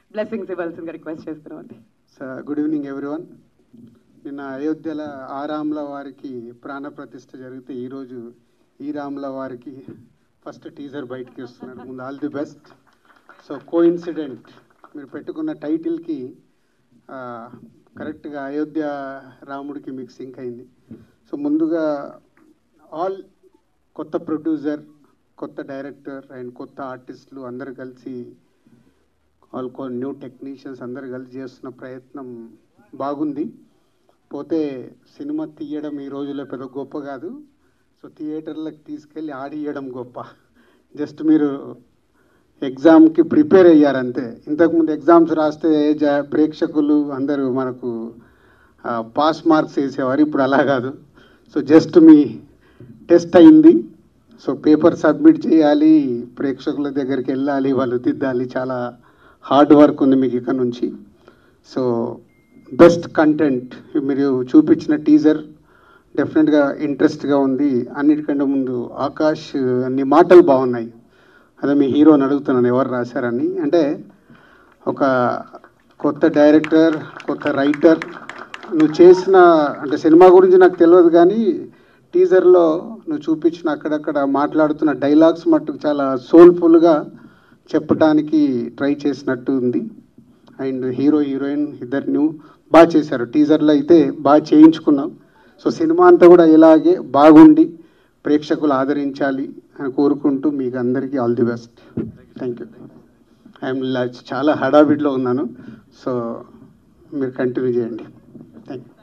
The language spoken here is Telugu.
బ్లెస్సింగ్స్ ఇవ్వాల్సిందిగా రిక్వెస్ట్ చేస్తున్నాం అండి సార్ గుడ్ ఈవినింగ్ ఎవ్రీవన్ నిన్న అయోధ్యల ఆ రాముల వారికి ప్రాణప్రతిష్ఠ జరిగితే ఈరోజు ఈ రాముల వారికి ఫస్ట్ టీజర్ బయటికి వస్తున్నారు ముందు all the best so coincident మీరు పెట్టుకున్న టైటిల్కి కరెక్ట్గా అయోధ్య రాముడికి మీకు సింక్ అయింది సో ముందుగా ఆల్ కొత్త ప్రొడ్యూసర్ కొత్త డైరెక్టర్ అండ్ కొత్త ఆర్టిస్టులు అందరు కలిసి ఆల్ కో న్యూ టెక్నీషియన్స్ అందరు కలిసి చేస్తున్న ప్రయత్నం బాగుంది పోతే సినిమా తీయడం ఈ రోజుల్లో పెద్ద గొప్ప కాదు సో థియేటర్లకు తీసుకెళ్ళి ఆడియడం గొప్ప జస్ట్ మీరు ఎగ్జామ్కి ప్రిపేర్ అయ్యారంతే ఇంతకుముందు ఎగ్జామ్స్ రాస్తే జ ప్రేక్షకులు అందరూ మనకు పాస్ మార్క్స్ వేసేవారు ఇప్పుడు అలా కాదు సో జస్ట్ మీ టెస్ట్ అయింది సో పేపర్ సబ్మిట్ చేయాలి ప్రేక్షకుల దగ్గరికి వెళ్ళాలి వాళ్ళు దిద్దాలి చాలా హార్డ్ వర్క్ ఉంది మీకు ఇక్కడ నుంచి సో బెస్ట్ కంటెంట్ మీరు చూపించిన టీజర్ డెఫినెట్గా ఇంట్రెస్ట్గా ఉంది అన్నిటికంటే ముందు ఆకాష్ అన్ని మాటలు బాగున్నాయి అదే మీ హీరోని అడుగుతున్నాను ఎవరు రాశారని అంటే ఒక కొత్త డైరెక్టర్ కొత్త రైటర్ నువ్వు చేసిన అంటే సినిమా గురించి నాకు తెలియదు కానీ టీజర్లో నువ్వు చూపించిన అక్కడక్కడ మాట్లాడుతున్న డైలాగ్స్ మట్టుకు చాలా సోల్ఫుల్గా చెప్పడానికి ట్రై చేసినట్టు ఉంది అండ్ హీరో హీరోయిన్ ఇద్దరు నువ్వు బాగా చేశారు టీజర్లో అయితే బాగా చేయించుకున్నావు సో సినిమా అంతా కూడా ఇలాగే బాగుండి ప్రేక్షకులు ఆదరించాలి అని కోరుకుంటూ మీకు అందరికీ all the best thank you I'm చాలా హడావిడిలో ఉన్నాను సో మీరు కంటిన్యూ చేయండి థ్యాంక్ యూ